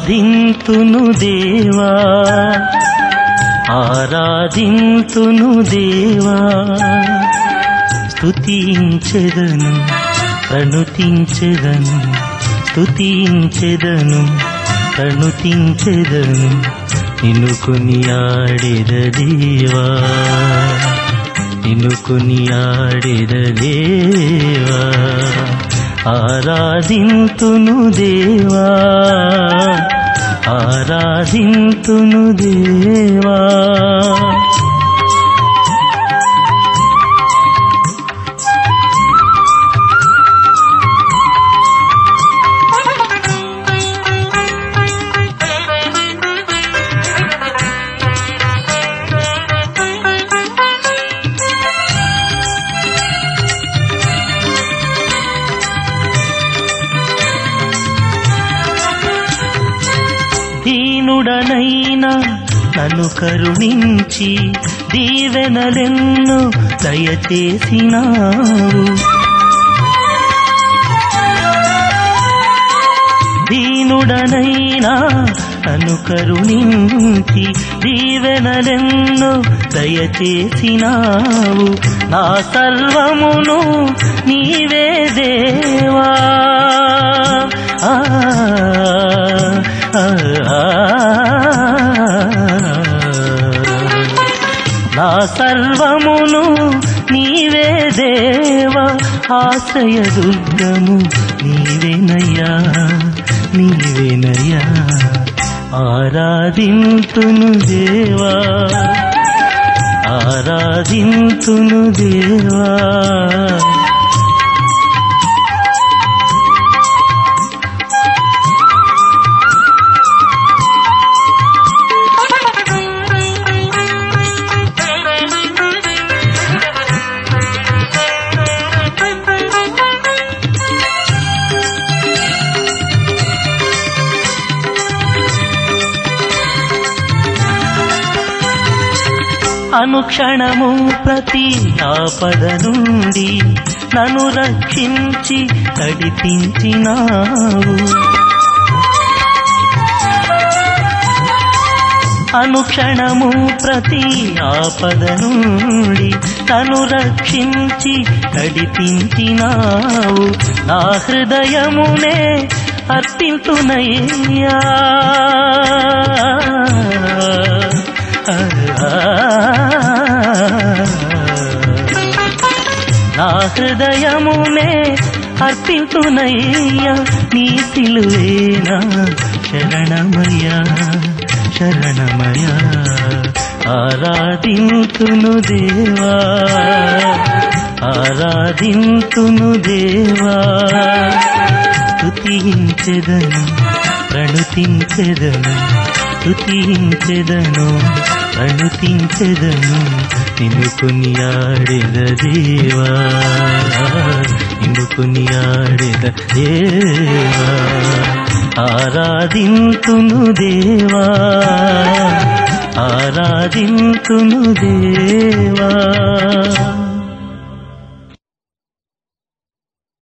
ఆరాధింతును దేవా ఆరాధింతును దేవా స్తుతించెదను ప్రణుతించెదను స్తుతించెదను ప్రణుతించెదను నిన్ను కొనియాడెద దేవా నిన్ను కొనియాడెద దేవా ఆరాధింతును దేవా ఆరాధింతును దేవా దీనుడనైనా నన్ను కరుణించి దీవెనలెన్ను దయచేసినావు దీనుడనైనా నన్ను కరుణించి దీవెనలెన్ను దయచేసినావు నా సర్వమును నీవే దేవా ఆ, ఆ, ఆ. నా సర్వమును నీవే దేవ ఆశ్రయ దుర్గము నీవేనయ్యా నీవేనయ్యా ఆరాధింతును దేవా ఆరాధింతును దేవా అనుక్షణము ప్రతి ఆపద నుండి నన్ను రక్షించి నడిపించినావు అనుక్షణము ప్రతి ఆపద నుండి నన్ను రక్షించి నడిపించినావు నా హృదయమునే అర్పింతునయ్యా నా హృదయమునే అర్పింతునయ్యా నీ సిలువేనా శరణమయ్యా శరణమయ్యా ఆరాధింతును దేవా ఆరాధింతును దేవా స్తుతించెదను ప్రణుతించెదను స్తుతించెదను ప్రణుతించెదను నిన్ను కొనియాడెద దేవా నిన్ను కొనియాడెద దేవా ఆరాధింతును దేవా ఆరాధింతును దేవా